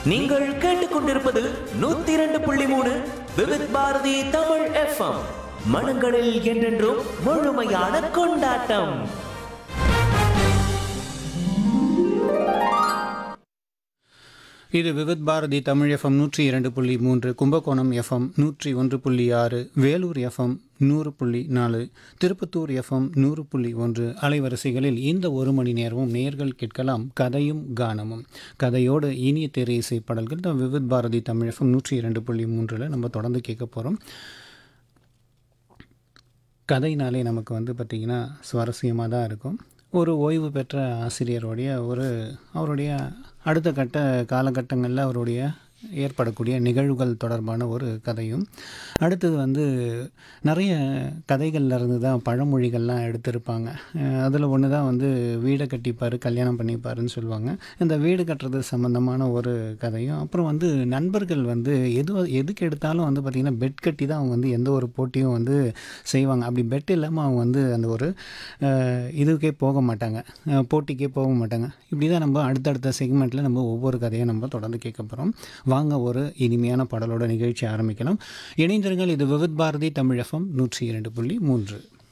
நீங்கள் கேட்டுக்கொண்டிருப்பது நூத்தி இரண்டு புள்ளி மூணு விவித் பாரதி தமிழ் எஃப்எம் மனங்களில் என்றென்றும் முழுமையான கொண்டாட்டம் இது விவித் பாரதி தமிழ் எஃப்எம் நூற்றி இரண்டு புள்ளி மூன்று கும்பகோணம் எஃப்எம் நூற்றி ஒன்று புள்ளி ஆறு வேலூர் எஃப்எம் நூறு புள்ளி நாலு திருப்பத்தூர் எஃப்எம் நூறு புள்ளி ஒன்று அலைவரிசைகளில் இந்த ஒரு மணி நேரமும் நேர்கள் கேட்கலாம் கதையும் கானமும் கதையோடு இனிய திரை இசை பாடல்கள் தான் விவித் பாரதி தமிழ் எஃப்எம் நூற்றி இரண்டு புள்ளி மூன்றில் நம்ம தொடர்ந்து கேட்க போகிறோம் கதைனாலே நமக்கு வந்து பார்த்திங்கன்னா சுவாரஸ்யமாக தான் இருக்கும் ஒரு ஓய்வு பெற்ற ஆசிரியருடைய ஒரு அவருடைய அடுத்த கட்ட காலகட்டங்களில் அவருடைய ஏற்படக்கூடிய நிகழ்வுகள் தொடர்பான ஒரு கதையும் அடுத்தது வந்து நிறைய கதைகள்ல இருந்து தான் பழமொழிகள்லாம் எடுத்திருப்பாங்க அதில் ஒன்று தான் வந்து வீடை கட்டிப்பார் கல்யாணம் பண்ணிப்பாருன்னு சொல்லுவாங்க இந்த வீடு கட்டுறது சம்மந்தமான ஒரு கதையும் அப்புறம் வந்து நண்பர்கள் வந்து எது எதுக்கு எடுத்தாலும் வந்து பார்த்திங்கன்னா பெட் கட்டி தான் அவங்க வந்து எந்த ஒரு போட்டியும் வந்து செய்வாங்க அப்படி பெட் இல்லாமல் அவங்க வந்து அந்த ஒரு அஹ், இதுக்கே போக மாட்டாங்க அஹ், போட்டிக்கே போக மாட்டாங்க இப்படி தான் நம்ம அடுத்தடுத்த செக்மெண்ட்டில் நம்ம ஒவ்வொரு கதையும் நம்ம தொடர்ந்து கேட்க போகிறோம் வாங்க ஒரு இனிமையான பாடலோட நிகழ்ச்சி ஆரம்பிக்கலாம் இணைந்திருங்கள் இது விவித் பாரதி தமிழ் எஃப்எம் நூற்றி இரண்டு புள்ளி மூன்று